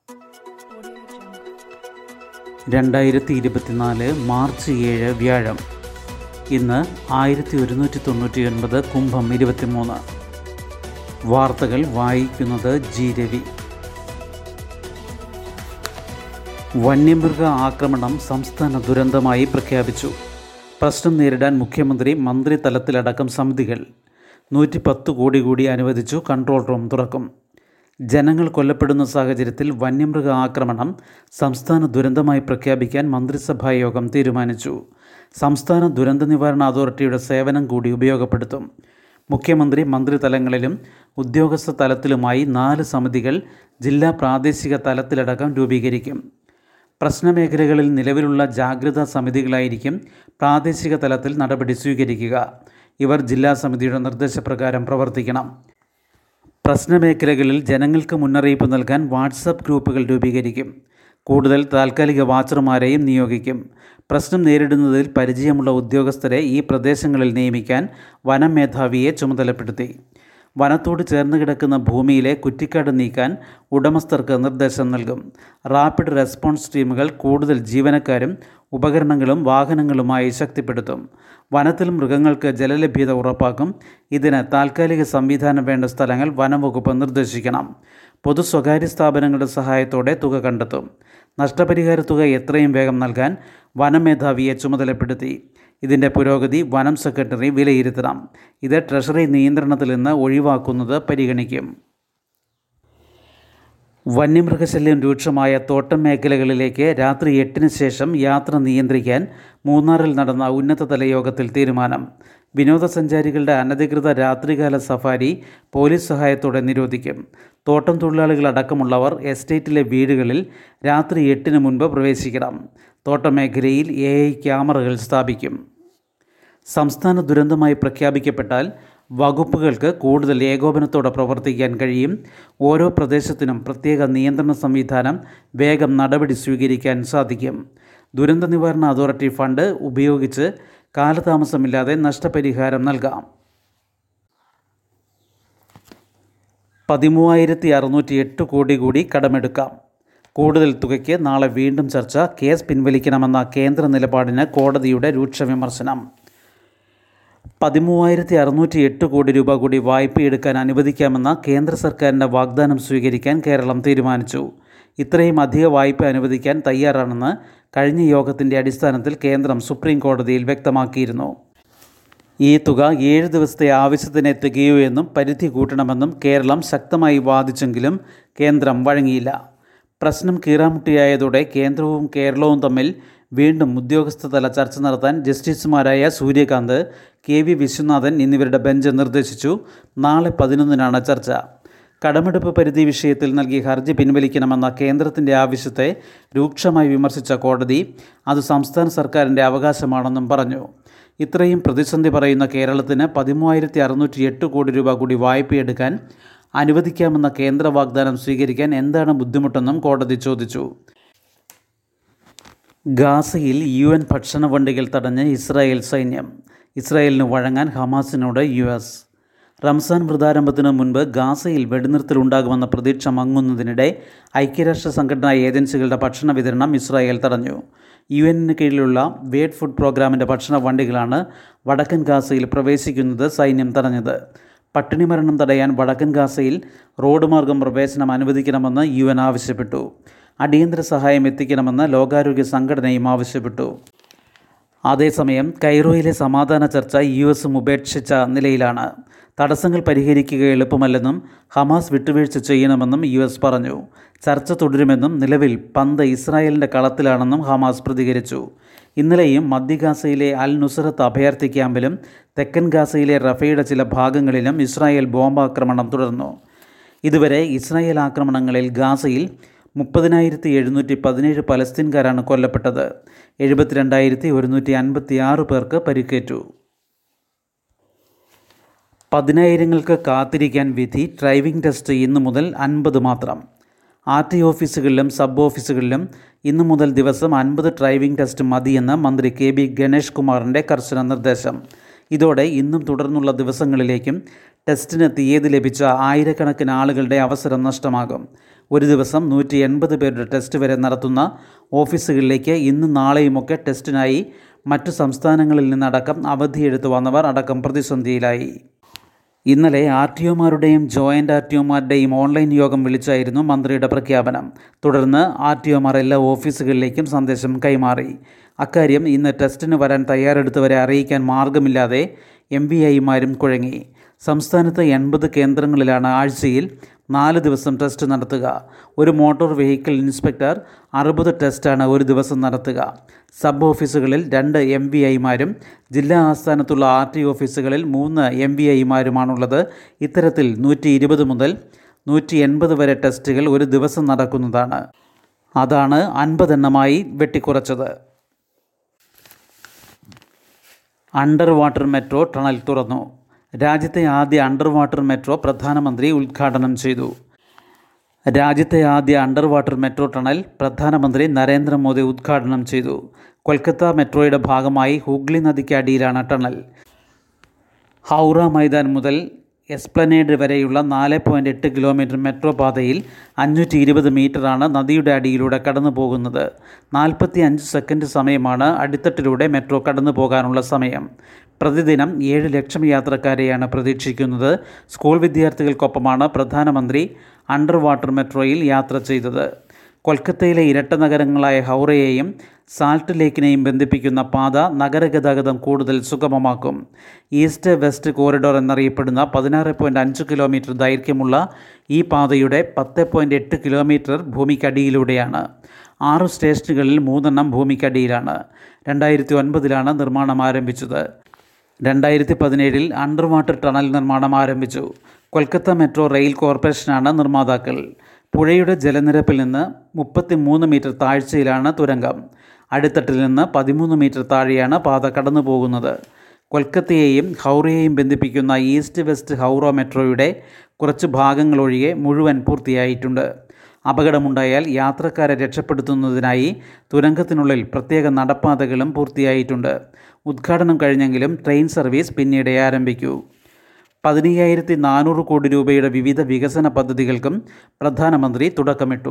രണ്ടായിരത്തി ഇരുപത്തിനാല് മാർച്ച് ഏഴ് വ്യാഴം ഇന്ന് ആയിരത്തി ഒരുന്നൂറ്റി തൊണ്ണൂറ്റി ഒൻപത് കുംഭം ഇരുപത്തിമൂന്ന് വാർത്തകൾ വായിക്കുന്നത് ജി രവി വന്യമൃഗ ആക്രമണം സംസ്ഥാന ദുരന്തമായി പ്രഖ്യാപിച്ചു പ്രശ്നം നേരിടാൻ മുഖ്യമന്ത്രി മന്ത്രി തലത്തിലടക്കം സമിതികൾ നൂറ്റി പത്ത് കോടി കൂടി അനുവദിച്ചു കൺട്രോൾ റൂം തുറക്കും ജനങ്ങൾ കൊല്ലപ്പെടുന്ന സാഹചര്യത്തിൽ വന്യമൃഗ ആക്രമണം സംസ്ഥാന ദുരന്തമായി പ്രഖ്യാപിക്കാൻ മന്ത്രിസഭാ യോഗം തീരുമാനിച്ചു സംസ്ഥാന ദുരന്ത നിവാരണ അതോറിറ്റിയുടെ സേവനം കൂടി ഉപയോഗപ്പെടുത്തും മുഖ്യമന്ത്രി മന്ത്രിതലങ്ങളിലും ഉദ്യോഗസ്ഥ തലത്തിലുമായി നാല് സമിതികൾ ജില്ലാ പ്രാദേശിക തലത്തിലടക്കം രൂപീകരിക്കും പ്രശ്നമേഖലകളിൽ നിലവിലുള്ള ജാഗ്രതാ സമിതികളായിരിക്കും പ്രാദേശിക തലത്തിൽ നടപടി സ്വീകരിക്കുക ഇവർ ജില്ലാ സമിതിയുടെ നിർദ്ദേശപ്രകാരം പ്രവർത്തിക്കണം പ്രശ്നമേഖലകളിൽ ജനങ്ങൾക്ക് മുന്നറിയിപ്പ് നൽകാൻ വാട്സപ്പ് ഗ്രൂപ്പുകൾ രൂപീകരിക്കും കൂടുതൽ താൽക്കാലിക വാച്ചർമാരെയും നിയോഗിക്കും പ്രശ്നം നേരിടുന്നതിൽ പരിചയമുള്ള ഉദ്യോഗസ്ഥരെ ഈ പ്രദേശങ്ങളിൽ നിയമിക്കാൻ വനം മേധാവിയെ ചുമതലപ്പെടുത്തി വനത്തോട് ചേർന്ന് കിടക്കുന്ന ഭൂമിയിലെ കുറ്റിക്കാട് നീക്കാൻ ഉടമസ്ഥർക്ക് നിർദ്ദേശം നൽകും റാപ്പിഡ് റെസ്പോൺസ് ടീമുകൾ കൂടുതൽ ജീവനക്കാരും ഉപകരണങ്ങളും വാഹനങ്ങളുമായി ശക്തിപ്പെടുത്തും വനത്തിൽ മൃഗങ്ങൾക്ക് ജലലഭ്യത ഉറപ്പാക്കും ഇതിന് താൽക്കാലിക സംവിധാനം വേണ്ട സ്ഥലങ്ങൾ വനംവകുപ്പ് നിർദ്ദേശിക്കണം പൊതു സ്വകാര്യ സ്ഥാപനങ്ങളുടെ സഹായത്തോടെ തുക കണ്ടെത്തും നഷ്ടപരിഹാര തുക എത്രയും വേഗം നൽകാൻ വനം മേധാവിയെ ചുമതലപ്പെടുത്തി ഇതിൻ്റെ പുരോഗതി വനം സെക്രട്ടറി വിലയിരുത്തണം ഇത് ട്രഷറി നിയന്ത്രണത്തിൽ നിന്ന് ഒഴിവാക്കുന്നത് പരിഗണിക്കും വന്യമൃഗശല്യം രൂക്ഷമായ തോട്ടം മേഖലകളിലേക്ക് രാത്രി എട്ടിന് ശേഷം യാത്ര നിയന്ത്രിക്കാൻ മൂന്നാറിൽ നടന്ന ഉന്നതതല യോഗത്തിൽ തീരുമാനം വിനോദസഞ്ചാരികളുടെ അനധികൃത രാത്രികാല സഫാരി പോലീസ് സഹായത്തോടെ നിരോധിക്കും തോട്ടം തൊഴിലാളികളടക്കമുള്ളവർ എസ്റ്റേറ്റിലെ വീടുകളിൽ രാത്രി എട്ടിന് മുൻപ് പ്രവേശിക്കണം തോട്ടം മേഖലയിൽ എ ഐ ക്യാമറകൾ സ്ഥാപിക്കും സംസ്ഥാന ദുരന്തമായി പ്രഖ്യാപിക്കപ്പെട്ടാൽ വകുപ്പുകൾക്ക് കൂടുതൽ ഏകോപനത്തോടെ പ്രവർത്തിക്കാൻ കഴിയും ഓരോ പ്രദേശത്തിനും പ്രത്യേക നിയന്ത്രണ സംവിധാനം വേഗം നടപടി സ്വീകരിക്കാൻ സാധിക്കും ദുരന്ത നിവാരണ അതോറിറ്റി ഫണ്ട് ഉപയോഗിച്ച് കാലതാമസമില്ലാതെ നഷ്ടപരിഹാരം നൽകാം പതിമൂവായിരത്തി അറുന്നൂറ്റി എട്ട് കോടി കൂടി കടമെടുക്കാം കൂടുതൽ തുകയ്ക്ക് നാളെ വീണ്ടും ചർച്ച കേസ് പിൻവലിക്കണമെന്ന കേന്ദ്ര നിലപാടിന് കോടതിയുടെ രൂക്ഷ വിമർശനം പതിമൂവായിരത്തി അറുന്നൂറ്റി എട്ട് കോടി രൂപ കൂടി വായ്പയെടുക്കാൻ അനുവദിക്കാമെന്ന കേന്ദ്ര സർക്കാരിൻ്റെ വാഗ്ദാനം സ്വീകരിക്കാൻ കേരളം തീരുമാനിച്ചു ഇത്രയും അധിക വായ്പ അനുവദിക്കാൻ തയ്യാറാണെന്ന് കഴിഞ്ഞ യോഗത്തിൻ്റെ അടിസ്ഥാനത്തിൽ കേന്ദ്രം സുപ്രീം കോടതിയിൽ വ്യക്തമാക്കിയിരുന്നു ഈ തുക ഏഴ് ദിവസത്തെ ആവശ്യത്തിന് തികയൂ എന്നും പരിധി കൂട്ടണമെന്നും കേരളം ശക്തമായി വാദിച്ചെങ്കിലും കേന്ദ്രം വഴങ്ങിയില്ല പ്രശ്നം കീറാമുട്ടിയായതോടെ കേന്ദ്രവും കേരളവും തമ്മിൽ വീണ്ടും ഉദ്യോഗസ്ഥതല ചർച്ച നടത്താൻ ജസ്റ്റിസുമാരായ സൂര്യകാന്ത് കെ വി വിശ്വനാഥൻ എന്നിവരുടെ ബെഞ്ച് നിർദ്ദേശിച്ചു നാളെ പതിനൊന്നിനാണ് ചർച്ച കടമെടുപ്പ് പരിധി വിഷയത്തിൽ നൽകിയ ഹർജി പിൻവലിക്കണമെന്ന കേന്ദ്രത്തിൻ്റെ ആവശ്യത്തെ രൂക്ഷമായി വിമർശിച്ച കോടതി അത് സംസ്ഥാന സർക്കാരിൻ്റെ അവകാശമാണെന്നും പറഞ്ഞു ഇത്രയും പ്രതിസന്ധി പറയുന്ന കേരളത്തിന് പതിമൂവായിരത്തി അറുന്നൂറ്റി എട്ട് കോടി രൂപ കൂടി വായ്പയെടുക്കാൻ അനുവദിക്കാമെന്ന കേന്ദ്ര വാഗ്ദാനം സ്വീകരിക്കാൻ എന്താണ് ബുദ്ധിമുട്ടെന്നും കോടതി ചോദിച്ചു ഗാസയിൽ യു എൻ ഭക്ഷണ വണ്ടികൾ തടഞ്ഞ് ഇസ്രായേൽ സൈന്യം ഇസ്രായേലിന് വഴങ്ങാൻ ഹമാസിനോട് യു എസ് റംസാൻ വ്രതാരംഭത്തിനു മുൻപ് ഗാസയിൽ വെടിനിർത്തലുണ്ടാകുമെന്ന പ്രതീക്ഷ മങ്ങുന്നതിനിടെ ഐക്യരാഷ്ട്ര സംഘടനാ ഏജൻസികളുടെ ഭക്ഷണ വിതരണം ഇസ്രായേൽ തടഞ്ഞു യു എന്നിന് കീഴിലുള്ള വേഡ് ഫുഡ് പ്രോഗ്രാമിൻ്റെ ഭക്ഷണ വണ്ടികളാണ് വടക്കൻ ഗാസയിൽ പ്രവേശിക്കുന്നത് സൈന്യം തടഞ്ഞത് പട്ടിണി മരണം തടയാൻ വടക്കൻ ഗാസയിൽ റോഡ് മാർഗം പ്രവേശനം അനുവദിക്കണമെന്ന് യു എൻ ആവശ്യപ്പെട്ടു അടിയന്തര സഹായം എത്തിക്കണമെന്ന് ലോകാരോഗ്യ സംഘടനയും ആവശ്യപ്പെട്ടു അതേസമയം കൈറോയിലെ സമാധാന ചർച്ച യു എസും ഉപേക്ഷിച്ച നിലയിലാണ് തടസ്സങ്ങൾ പരിഹരിക്കുക എളുപ്പമല്ലെന്നും ഹമാസ് വിട്ടുവീഴ്ച ചെയ്യണമെന്നും യു എസ് പറഞ്ഞു ചർച്ച തുടരുമെന്നും നിലവിൽ പന്ത് ഇസ്രായേലിൻ്റെ കളത്തിലാണെന്നും ഹമാസ് പ്രതികരിച്ചു ഇന്നലെയും മധ്യ ഗാസയിലെ അൽ നുസറത്ത് അഭയാർത്ഥി ക്യാമ്പിലും തെക്കൻ ഗാസയിലെ റഫയുടെ ചില ഭാഗങ്ങളിലും ഇസ്രായേൽ ബോംബാക്രമണം തുടർന്നു ഇതുവരെ ഇസ്രായേൽ ആക്രമണങ്ങളിൽ ഗാസയിൽ മുപ്പതിനായിരത്തി എഴുന്നൂറ്റി പതിനേഴ് പലസ്തീൻകാരാണ് കൊല്ലപ്പെട്ടത് എഴുപത്തിരണ്ടായിരത്തി ഒരുന്നൂറ്റി അൻപത്തി ആറ് പേർക്ക് പരിക്കേറ്റു പതിനായിരങ്ങൾക്ക് കാത്തിരിക്കാൻ വിധി ഡ്രൈവിംഗ് ടെസ്റ്റ് ഇന്നു മുതൽ അൻപത് മാത്രം ആർ ടി ഓഫീസുകളിലും സബ് ഓഫീസുകളിലും ഇന്നു മുതൽ ദിവസം അൻപത് ഡ്രൈവിംഗ് ടെസ്റ്റ് മതിയെന്ന് മന്ത്രി കെ ബി ഗണേഷ് കുമാറിൻ്റെ കർശന നിർദ്ദേശം ഇതോടെ ഇന്നും തുടർന്നുള്ള ദിവസങ്ങളിലേക്കും ടെസ്റ്റിന് തീയതി ലഭിച്ച ആയിരക്കണക്കിന് ആളുകളുടെ അവസരം നഷ്ടമാകും ഒരു ദിവസം നൂറ്റി എൺപത് പേരുടെ ടെസ്റ്റ് വരെ നടത്തുന്ന ഓഫീസുകളിലേക്ക് ഇന്നും നാളെയുമൊക്കെ ടെസ്റ്റിനായി മറ്റു സംസ്ഥാനങ്ങളിൽ നിന്നടക്കം അവധിയെടുത്ത് വന്നവർ അടക്കം പ്രതിസന്ധിയിലായി ഇന്നലെ ആർ ടി ഒമാരുടെയും ജോയിൻ്റ് ആർ ടി ഒമാരുടെയും ഓൺലൈൻ യോഗം വിളിച്ചായിരുന്നു മന്ത്രിയുടെ പ്രഖ്യാപനം തുടർന്ന് ആർ ടി ഒമാർ എല്ലാ ഓഫീസുകളിലേക്കും സന്ദേശം കൈമാറി അക്കാര്യം ഇന്ന് ടെസ്റ്റിന് വരാൻ തയ്യാറെടുത്തവരെ അറിയിക്കാൻ മാർഗമില്ലാതെ എം വി ഐമാരും കുഴങ്ങി സംസ്ഥാനത്ത് എൺപത് കേന്ദ്രങ്ങളിലാണ് ആഴ്ചയിൽ നാല് ദിവസം ടെസ്റ്റ് നടത്തുക ഒരു മോട്ടോർ വെഹിക്കിൾ ഇൻസ്പെക്ടർ അറുപത് ടെസ്റ്റാണ് ഒരു ദിവസം നടത്തുക സബ് ഓഫീസുകളിൽ രണ്ട് എം വി ഐമാരും ജില്ലാ ആസ്ഥാനത്തുള്ള ആർ ടി ഓഫീസുകളിൽ മൂന്ന് എം വി ഐമാരുമാണുള്ളത് ഇത്തരത്തിൽ നൂറ്റി ഇരുപത് മുതൽ നൂറ്റി എൺപത് വരെ ടെസ്റ്റുകൾ ഒരു ദിവസം നടക്കുന്നതാണ് അതാണ് അൻപതെണ്ണമായി വെട്ടിക്കുറച്ചത് അണ്ടർ വാട്ടർ മെട്രോ ടണൽ തുറന്നു രാജ്യത്തെ ആദ്യ അണ്ടർ വാട്ടർ മെട്രോ പ്രധാനമന്ത്രി ഉദ്ഘാടനം ചെയ്തു രാജ്യത്തെ ആദ്യ അണ്ടർ വാട്ടർ മെട്രോ ടണൽ പ്രധാനമന്ത്രി നരേന്ദ്രമോദി ഉദ്ഘാടനം ചെയ്തു കൊൽക്കത്ത മെട്രോയുടെ ഭാഗമായി ഹൂഗ്ലി നദിക്ക് അടിയിലാണ് ടണൽ ഹൗറ മൈതാൻ മുതൽ എസ്പ്ലനേഡ് വരെയുള്ള നാല് പോയിൻറ്റ് എട്ട് കിലോമീറ്റർ മെട്രോ പാതയിൽ അഞ്ഞൂറ്റി ഇരുപത് മീറ്ററാണ് നദിയുടെ അടിയിലൂടെ കടന്നു പോകുന്നത് നാൽപ്പത്തി അഞ്ച് സെക്കൻഡ് സമയമാണ് അടിത്തട്ടിലൂടെ മെട്രോ കടന്നു പോകാനുള്ള സമയം പ്രതിദിനം ഏഴ് ലക്ഷം യാത്രക്കാരെയാണ് പ്രതീക്ഷിക്കുന്നത് സ്കൂൾ വിദ്യാർത്ഥികൾക്കൊപ്പമാണ് പ്രധാനമന്ത്രി അണ്ടർ വാട്ടർ മെട്രോയിൽ യാത്ര ചെയ്തത് കൊൽക്കത്തയിലെ ഇരട്ട നഗരങ്ങളായ ഹൗറയെയും സാൾട്ട് ലേക്കിനെയും ബന്ധിപ്പിക്കുന്ന പാത നഗരഗതാഗതം കൂടുതൽ സുഗമമാക്കും ഈസ്റ്റ് വെസ്റ്റ് കോറിഡോർ എന്നറിയപ്പെടുന്ന പതിനാറ് പോയിൻറ്റ് അഞ്ച് കിലോമീറ്റർ ദൈർഘ്യമുള്ള ഈ പാതയുടെ പത്ത് പോയിൻറ്റ് എട്ട് കിലോമീറ്റർ ഭൂമിക്കടിയിലൂടെയാണ് ആറ് സ്റ്റേഷനുകളിൽ മൂന്നെണ്ണം ഭൂമിക്കടിയിലാണ് രണ്ടായിരത്തി ഒൻപതിലാണ് നിർമ്മാണം ആരംഭിച്ചത് രണ്ടായിരത്തി പതിനേഴിൽ അണ്ടർ വാട്ടർ ടണൽ നിർമ്മാണം ആരംഭിച്ചു കൊൽക്കത്ത മെട്രോ റെയിൽ കോർപ്പറേഷനാണ് നിർമ്മാതാക്കൾ പുഴയുടെ ജലനിരപ്പിൽ നിന്ന് മുപ്പത്തി മൂന്ന് മീറ്റർ താഴ്ചയിലാണ് തുരങ്കം അടിത്തട്ടിൽ നിന്ന് പതിമൂന്ന് മീറ്റർ താഴെയാണ് പാത കടന്നു പോകുന്നത് കൊൽക്കത്തയെയും ഹൗറയെയും ബന്ധിപ്പിക്കുന്ന ഈസ്റ്റ് വെസ്റ്റ് ഹൗറ മെട്രോയുടെ കുറച്ച് ഭാഗങ്ങളൊഴികെ മുഴുവൻ പൂർത്തിയായിട്ടുണ്ട് അപകടമുണ്ടായാൽ യാത്രക്കാരെ രക്ഷപ്പെടുത്തുന്നതിനായി തുരങ്കത്തിനുള്ളിൽ പ്രത്യേക നടപ്പാതകളും പൂർത്തിയായിട്ടുണ്ട് ഉദ്ഘാടനം കഴിഞ്ഞെങ്കിലും ട്രെയിൻ സർവീസ് പിന്നീട് ആരംഭിക്കൂ പതിനയ്യായിരത്തി നാനൂറ് കോടി രൂപയുടെ വിവിധ വികസന പദ്ധതികൾക്കും പ്രധാനമന്ത്രി തുടക്കമിട്ടു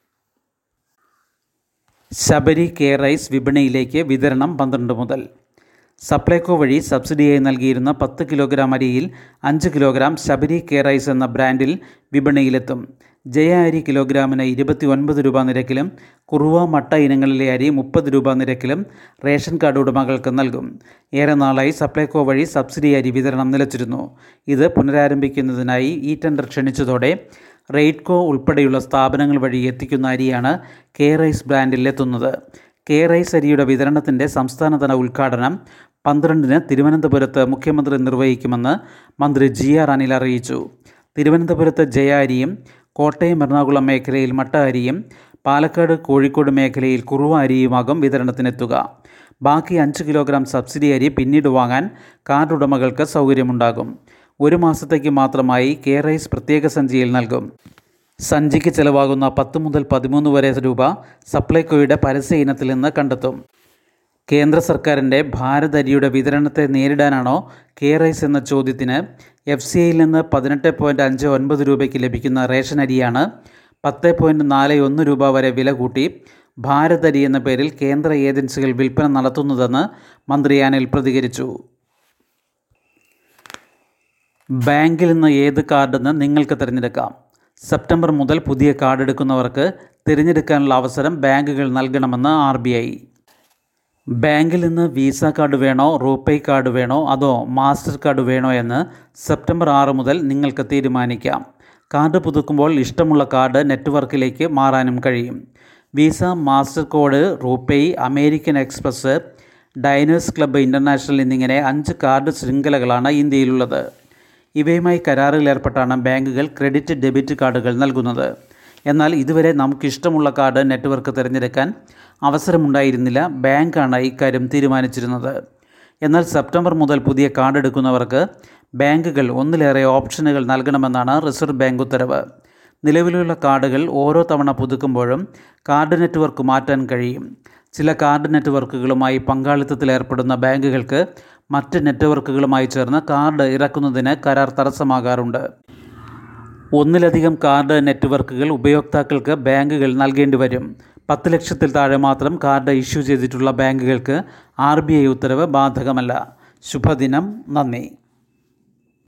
ശബരി കെ റൈസ് വിപണിയിലേക്ക് വിതരണം പന്ത്രണ്ട് മുതൽ സപ്ലൈകോ വഴി സബ്സിഡിയായി നൽകിയിരുന്ന പത്ത് കിലോഗ്രാം അരിയിൽ അഞ്ച് കിലോഗ്രാം ശബരി കെ റൈസ് എന്ന ബ്രാൻഡിൽ വിപണിയിലെത്തും ജയ അരി കിലോഗ്രാമിന് ഇരുപത്തി ഒൻപത് രൂപ നിരക്കിലും കുറുവ മട്ട ഇനങ്ങളിലെ അരി മുപ്പത് രൂപ നിരക്കിലും റേഷൻ കാർഡ് ഉടമകൾക്ക് നൽകും ഏറെ നാളായി സപ്ലൈകോ വഴി സബ്സിഡി അരി വിതരണം നിലച്ചിരുന്നു ഇത് പുനരാരംഭിക്കുന്നതിനായി ഈ ടെൻഡർ ക്ഷണിച്ചതോടെ റെയ്ഡ്കോ ഉൾപ്പെടെയുള്ള സ്ഥാപനങ്ങൾ വഴി എത്തിക്കുന്ന അരിയാണ് കെ റൈസ് ബ്രാൻഡിൽ എത്തുന്നത് കെ റൈസ് അരിയുടെ വിതരണത്തിൻ്റെ സംസ്ഥാനതല ഉദ്ഘാടനം പന്ത്രണ്ടിന് തിരുവനന്തപുരത്ത് മുഖ്യമന്ത്രി നിർവഹിക്കുമെന്ന് മന്ത്രി ജി ആർ അനിൽ അറിയിച്ചു തിരുവനന്തപുരത്ത് ജയ അരിയും കോട്ടയം എറണാകുളം മേഖലയിൽ മട്ട അരിയും പാലക്കാട് കോഴിക്കോട് മേഖലയിൽ കുറുവ അരിയുമാകും വിതരണത്തിനെത്തുക ബാക്കി അഞ്ച് കിലോഗ്രാം സബ്സിഡി അരി പിന്നീട് വാങ്ങാൻ കാർഡ് ഉടമകൾക്ക് സൗകര്യമുണ്ടാകും ഒരു മാസത്തേക്ക് മാത്രമായി കെ റൈസ് പ്രത്യേക സഞ്ചിയിൽ നൽകും സഞ്ചിക്ക് ചെലവാകുന്ന പത്ത് മുതൽ പതിമൂന്ന് വരെ രൂപ സപ്ലൈകോയുടെ പരസ്യ ഇനത്തിൽ നിന്ന് കണ്ടെത്തും കേന്ദ്ര സർക്കാരിൻ്റെ ഭാരത് അരിയുടെ വിതരണത്തെ നേരിടാനാണോ കെ റൈസ് എന്ന ചോദ്യത്തിന് എഫ് സി ഐയിൽ നിന്ന് പതിനെട്ട് പോയിൻറ്റ് അഞ്ച് ഒൻപത് രൂപയ്ക്ക് ലഭിക്കുന്ന റേഷൻ അരിയാണ് പത്ത് പോയിൻറ്റ് നാല് ഒന്ന് രൂപ വരെ വില കൂട്ടി ഭാരത് അരി എന്ന പേരിൽ കേന്ദ്ര ഏജൻസികൾ വിൽപ്പന നടത്തുന്നതെന്ന് മന്ത്രി അനിൽ പ്രതികരിച്ചു ബാങ്കിൽ നിന്ന് ഏത് കാർഡെന്ന് നിങ്ങൾക്ക് തിരഞ്ഞെടുക്കാം സെപ്റ്റംബർ മുതൽ പുതിയ കാർഡ് എടുക്കുന്നവർക്ക് തിരഞ്ഞെടുക്കാനുള്ള അവസരം ബാങ്കുകൾ നൽകണമെന്ന് ആർ ബി ഐ ബാങ്കിൽ നിന്ന് വിസ കാർഡ് വേണോ റൂപേ കാർഡ് വേണോ അതോ മാസ്റ്റർ കാർഡ് വേണോ എന്ന് സെപ്റ്റംബർ ആറ് മുതൽ നിങ്ങൾക്ക് തീരുമാനിക്കാം കാർഡ് പുതുക്കുമ്പോൾ ഇഷ്ടമുള്ള കാർഡ് നെറ്റ്വർക്കിലേക്ക് മാറാനും കഴിയും Visa Mastercard RuPay American Express Diners Club International എന്നിങ്ങനെ അഞ്ച് കാർഡ് ശൃംഖലകളാണ് ഇന്ത്യയിലുള്ളത് ഇവയുമായി കരാറിൽ ഏർപ്പെട്ടാണ് ബാങ്കുകൾ ക്രെഡിറ്റ് ഡെബിറ്റ് കാർഡുകൾ നൽകുന്നത് എന്നാൽ ഇതുവരെ നമുക്കിഷ്ടമുള്ള കാർഡ് നെറ്റ്വർക്ക് തിരഞ്ഞെടുക്കാൻ അവസരമുണ്ടായിരുന്നില്ല ബാങ്കാണ് ഇക്കാര്യം തീരുമാനിച്ചിരുന്നത് എന്നാൽ സെപ്റ്റംബർ മുതൽ പുതിയ കാർഡ് എടുക്കുന്നവർക്ക് ബാങ്കുകൾ ഒന്നിലേറെ ഓപ്ഷനുകൾ നൽകണമെന്നാണ് റിസർവ് ബാങ്ക് ഉത്തരവ് നിലവിലുള്ള കാർഡുകൾ ഓരോ തവണ പുതുക്കുമ്പോഴും കാർഡ് നെറ്റ്വർക്ക് മാറ്റാൻ കഴിയും ചില കാർഡ് നെറ്റ്വർക്കുകളുമായി പങ്കാളിത്തത്തിൽ ഏർപ്പെടുന്ന ബാങ്കുകൾക്ക് മറ്റ് നെറ്റ്വർക്കുകളുമായി ചേർന്ന് കാർഡ് ഇറക്കുന്നതിന് കരാർ തടസ്സമാകാറുണ്ട് ഒന്നിലധികം കാർഡ് നെറ്റ്വർക്കുകൾ ഉപയോക്താക്കൾക്ക് ബാങ്കുകൾ നൽകേണ്ടി വരും പത്ത് ലക്ഷത്തിൽ താഴെ മാത്രം കാർഡ് ഇഷ്യൂ ചെയ്തിട്ടുള്ള ബാങ്കുകൾക്ക് ആർ ബി ഐ ഉത്തരവ് ബാധകമല്ല ശുഭദിനം നന്ദി